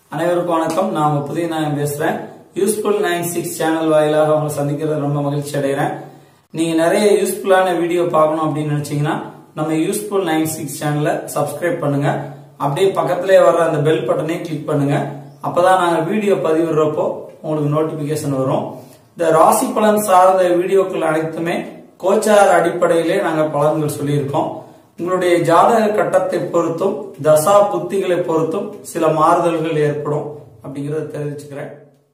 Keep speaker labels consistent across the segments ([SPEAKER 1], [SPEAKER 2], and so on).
[SPEAKER 1] அனைவருக்கும் வணக்கம் நான் உங்க புதிய நாயம் பேசுறேன் யூஸ்ஃபுல் நைன் சிக்ஸ் சேனல் வாயிலாக உங்களை சந்திக்கிறது ரொம்ப மகிழ்ச்சி அடைகிறேன் நீங்க நிறைய யூஸ்ஃபுல்லான வீடியோ பார்க்கணும் அப்படின்னு நினைச்சீங்கன்னா நம்ம யூஸ்ஃபுல் நைன் சிக்ஸ் சேனலை சப்ஸ்கிரைப் பண்ணுங்க அப்படியே பக்கத்திலே வர்ற அந்த பெல் பட்டனையும் கிளிக் பண்ணுங்க அப்பதான் நாங்க வீடியோ பதிவிடுறப்போ உங்களுக்கு நோட்டிபிகேஷன் வரும் இந்த ராசி பலன் சார்ந்த வீடியோக்கள் அனைத்துமே கோச்சார் அடிப்படையிலே நாங்க பலன்கள் சொல்லியிருக்கோம் உங்களுடைய ஜாதக கட்டத்தை பொறுத்தும் தசா புத்திகளை பொறுத்தும் சில மாறுதல்கள் ஏற்படும் அப்படிங்கறத தெரிவிச்சுக்கிறேன்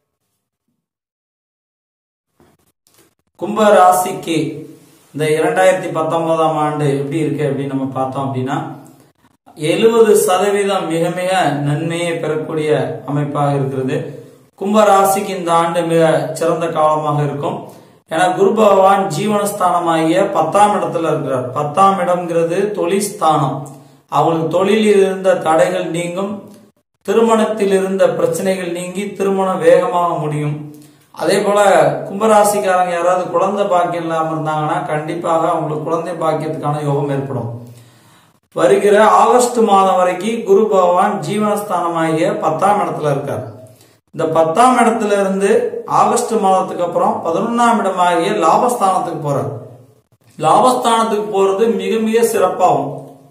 [SPEAKER 1] கும்ப ராசிக்கு இந்த இரண்டாயிரத்தி பத்தொன்பதாம் ஆண்டு எப்படி இருக்கு அப்படின்னு நம்ம பார்த்தோம் அப்படின்னா எழுபது சதவீதம் மிக மிக நன்மையை பெறக்கூடிய அமைப்பாக இருக்கிறது கும்ப ராசிக்கு இந்த ஆண்டு மிக சிறந்த காலமாக இருக்கும் ஏன்னா குரு பகவான் ஜீவனஸ்தானமாகிய பத்தாம் இடத்துல இருக்கிறார் பத்தாம் இடம்ங்கிறது தொழில் ஸ்தானம் அவங்களுக்கு தொழிலில் இருந்த தடைகள் நீங்கும் திருமணத்தில் இருந்த பிரச்சனைகள் நீங்கி திருமணம் வேகமாக முடியும் அதே போல கும்பராசிக்காரங்க யாராவது குழந்தை பாக்கியம் இல்லாம இருந்தாங்கன்னா கண்டிப்பாக அவங்களுக்கு குழந்தை பாக்கியத்துக்கான யோகம் ஏற்படும் வருகிற ஆகஸ்ட் மாதம் வரைக்கும் குரு பகவான் ஜீவனஸ்தானமாகிய பத்தாம் இடத்துல இருக்கார் இந்த பத்தாம் இடத்துல இருந்து ஆகஸ்ட் மாதத்துக்கு அப்புறம் பதினொன்னாம் இடமாகிய லாபஸ்தானத்துக்கு போறார் லாபஸ்தானத்துக்கு போறது மிக மிக சிறப்பாகும்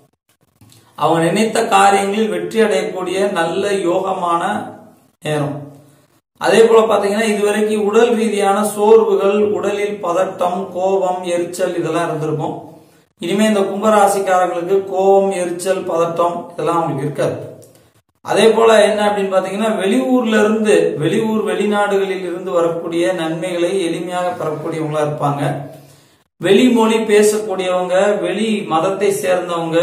[SPEAKER 1] அவங்க நினைத்த காரியங்களில் வெற்றி அடையக்கூடிய நல்ல யோகமான நேரம் அதே போல பாத்தீங்கன்னா இதுவரைக்கும் உடல் ரீதியான சோர்வுகள் உடலில் பதட்டம் கோபம் எரிச்சல் இதெல்லாம் இருந்திருக்கும் இனிமே இந்த கும்பராசிக்காரங்களுக்கு கோபம் எரிச்சல் பதட்டம் இதெல்லாம் அவங்களுக்கு இருக்காது அதே போல என்ன அப்படின்னு பாத்தீங்கன்னா வெளியூர்ல இருந்து வெளியூர் வெளிநாடுகளில் இருந்து வரக்கூடிய நன்மைகளை எளிமையாக பெறக்கூடியவங்களா இருப்பாங்க வெளி மொழி பேசக்கூடியவங்க வெளி மதத்தை சேர்ந்தவங்க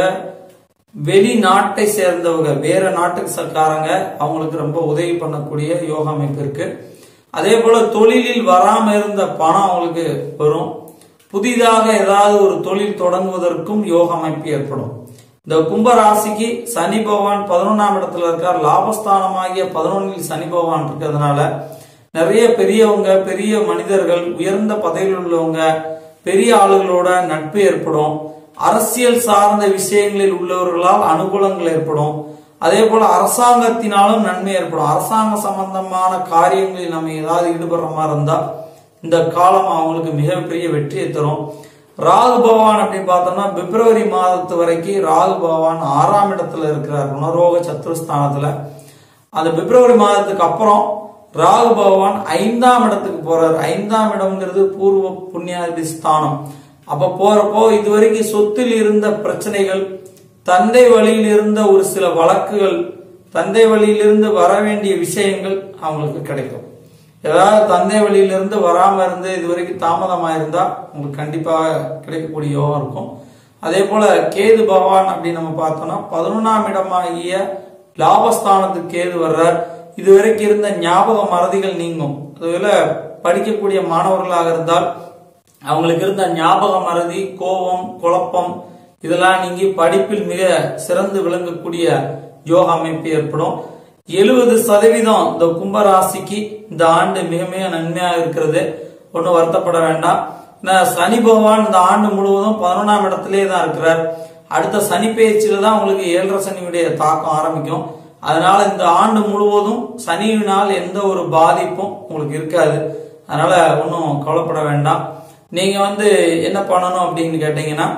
[SPEAKER 1] வெளிநாட்டை சேர்ந்தவங்க வேற நாட்டுக்கு சர்க்காரங்க அவங்களுக்கு ரொம்ப உதவி பண்ணக்கூடிய யோகா அமைப்பு இருக்கு அதே போல தொழிலில் வராம இருந்த பணம் அவங்களுக்கு வரும் புதிதாக ஏதாவது ஒரு தொழில் தொடங்குவதற்கும் யோக அமைப்பு ஏற்படும் இந்த கும்ப ராசிக்கு சனி பகவான் பதினொன்னாம் இடத்துல இருக்கார் லாபஸ்தானமாகிய பதினொன்னில் சனி பகவான் இருக்கிறதுனால நிறைய பெரியவங்க பெரிய மனிதர்கள் உயர்ந்த பதவியில் உள்ளவங்க பெரிய ஆளுகளோட நட்பு ஏற்படும் அரசியல் சார்ந்த விஷயங்களில் உள்ளவர்களால் அனுகூலங்கள் ஏற்படும் அதே போல அரசாங்கத்தினாலும் நன்மை ஏற்படும் அரசாங்க சம்பந்தமான காரியங்களில் நம்ம ஏதாவது ஈடுபடுற மாதிரி இருந்தா இந்த காலம் அவங்களுக்கு மிகப்பெரிய வெற்றியை தரும் ராகு பகவான் அப்படின்னு பார்த்தோம்னா பிப்ரவரி மாதத்து வரைக்கும் ராகு பகவான் ஆறாம் இடத்துல இருக்கிறார் ருணரோக சத்துருஸ்தானத்துல அந்த பிப்ரவரி மாதத்துக்கு அப்புறம் ராகு பகவான் ஐந்தாம் இடத்துக்கு போறார் ஐந்தாம் இடம்ங்கிறது பூர்வ புண்ணியாதி ஸ்தானம் அப்ப போறப்போ இதுவரைக்கும் சொத்தில் இருந்த பிரச்சனைகள் தந்தை வழியில் இருந்த ஒரு சில வழக்குகள் தந்தை வழியிலிருந்து வர வேண்டிய விஷயங்கள் அவங்களுக்கு கிடைக்கும் ஏதாவது தந்தை வழியிலிருந்து வராம இருந்து இது வரைக்கும் தாமதமா இருந்தா உங்களுக்கு கண்டிப்பாக கிடைக்கக்கூடிய யோகம் இருக்கும் அதே போல கேது பகவான் அப்படின்னு நம்ம பார்த்தோம்னா பதினொன்னாம் இடமாகிய லாபஸ்தானத்துக்கு கேது வர்றார் இது வரைக்கும் இருந்த ஞாபக மறதிகள் நீங்கும் அதுல படிக்கக்கூடிய மாணவர்களாக இருந்தால் அவங்களுக்கு இருந்த ஞாபக மறதி கோபம் குழப்பம் இதெல்லாம் நீங்கி படிப்பில் மிக சிறந்து விளங்கக்கூடிய யோக அமைப்பு ஏற்படும் எழுபது சதவீதம் இந்த கும்பராசிக்கு இந்த ஆண்டு மிக மிக நன்மையாக இருக்கிறது ஒன்றும் வருத்தப்பட வேண்டாம் சனி பகவான் இந்த ஆண்டு முழுவதும் பதினொன்றாம் இடத்திலே தான் இருக்கிறார் அடுத்த சனி பயிற்சியில தான் உங்களுக்கு ஏழரை சனியுடைய தாக்கம் ஆரம்பிக்கும் அதனால இந்த ஆண்டு முழுவதும் சனியினால் எந்த ஒரு பாதிப்பும் உங்களுக்கு இருக்காது அதனால ஒன்றும் கவலைப்பட வேண்டாம் நீங்க வந்து என்ன பண்ணணும் அப்படின்னு கேட்டீங்கன்னா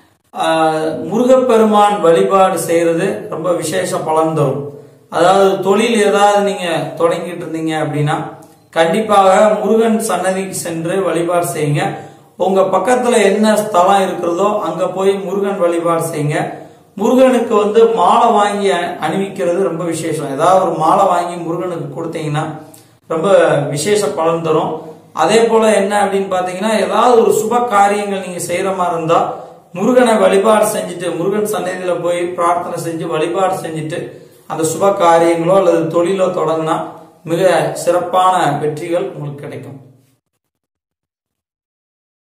[SPEAKER 1] முருகப்பெருமான் வழிபாடு செய்யறது ரொம்ப விசேஷ பலன் தரும் அதாவது தொழில் ஏதாவது நீங்க தொடங்கிட்டு இருந்தீங்க அப்படின்னா கண்டிப்பாக முருகன் சன்னதிக்கு சென்று வழிபாடு செய்யுங்க உங்க பக்கத்துல என்ன ஸ்தலம் இருக்கிறதோ அங்க போய் முருகன் வழிபாடு செய்யுங்க முருகனுக்கு வந்து மாலை வாங்கி அணிவிக்கிறது ரொம்ப விசேஷம் ஏதாவது ஒரு மாலை வாங்கி முருகனுக்கு கொடுத்தீங்கன்னா ரொம்ப விசேஷ பலன் தரும் அதே போல என்ன அப்படின்னு பாத்தீங்கன்னா ஏதாவது ஒரு சுப காரியங்கள் நீங்க செய்யற மாதிரி இருந்தா முருகனை வழிபாடு செஞ்சுட்டு முருகன் சன்னதியில போய் பிரார்த்தனை செஞ்சு வழிபாடு செஞ்சுட்டு அந்த சுப காரியங்களோ அல்லது தொழிலோ தொடங்கினா மிக சிறப்பான வெற்றிகள் உங்களுக்கு கிடைக்கும்